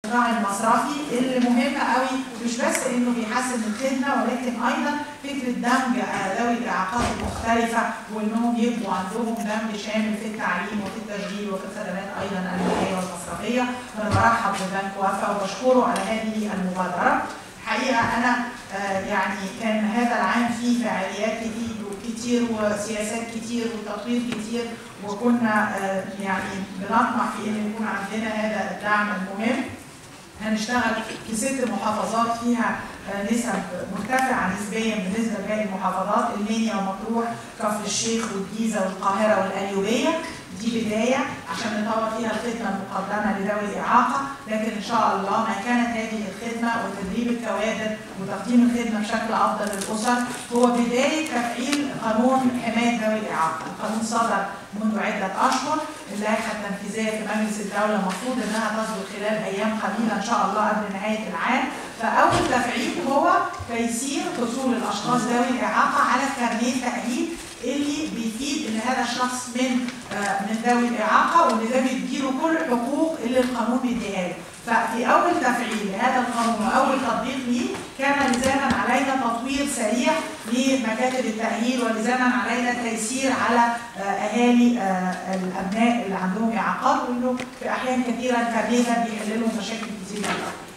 الراعي المصرفي اللي مهم قوي مش بس انه بيحسن الخدمه ولكن ايضا فكره دمج ذوي الاعاقات المختلفه وانهم يبقوا عندهم دمج شامل في التعليم وفي التشغيل وفي الخدمات ايضا الماليه والمصرفيه فانا برحب ببنك وفا وبشكره على هذه المبادره. الحقيقه انا يعني كان هذا العام فيه فعاليات كتير كتير وسياسات كتير وتطوير كتير وكنا يعني بنطمح في ان يكون عندنا هذا الدعم المهم هنشتغل في ست محافظات فيها نسب مرتفعه نسبيا بالنسبه لباقي المحافظات المنيا ومطروح كفر الشيخ والجيزه والقاهره والقليوبيه دي بدايه عشان نطور فيها الخدمه المقدمه لذوي الاعاقه لكن ان شاء الله ما كانت هذه الخدمه وتدريب الكوادر وتقديم الخدمه بشكل افضل للاسر هو بدايه تفعيل قانون حمايه ذوي الاعاقه، القانون صدر منذ عده اشهر، اللائحه التنفيذيه في مجلس الدوله المفروض انها تصدر خلال ايام قليله ان شاء الله قبل نهايه العام، فاول تفعيل هو تيسير حصول الاشخاص ذوي الاعاقه على كارنيه تاهيل اللي بيفيد ان هذا الشخص من آه من ذوي الاعاقه وان ده بيديله كل الحقوق اللي القانون بيديها له ففي اول تفعيل لهذا القانون واول تطبيق ليه كان لزاما علينا تطوير سريع لمكاتب التاهيل ولزاما علينا تيسير على آه اهالي آه الابناء اللي عندهم اعاقات وانه في احيان كثيره الكارنيه ده بيحل لهم مشاكل كتير جدا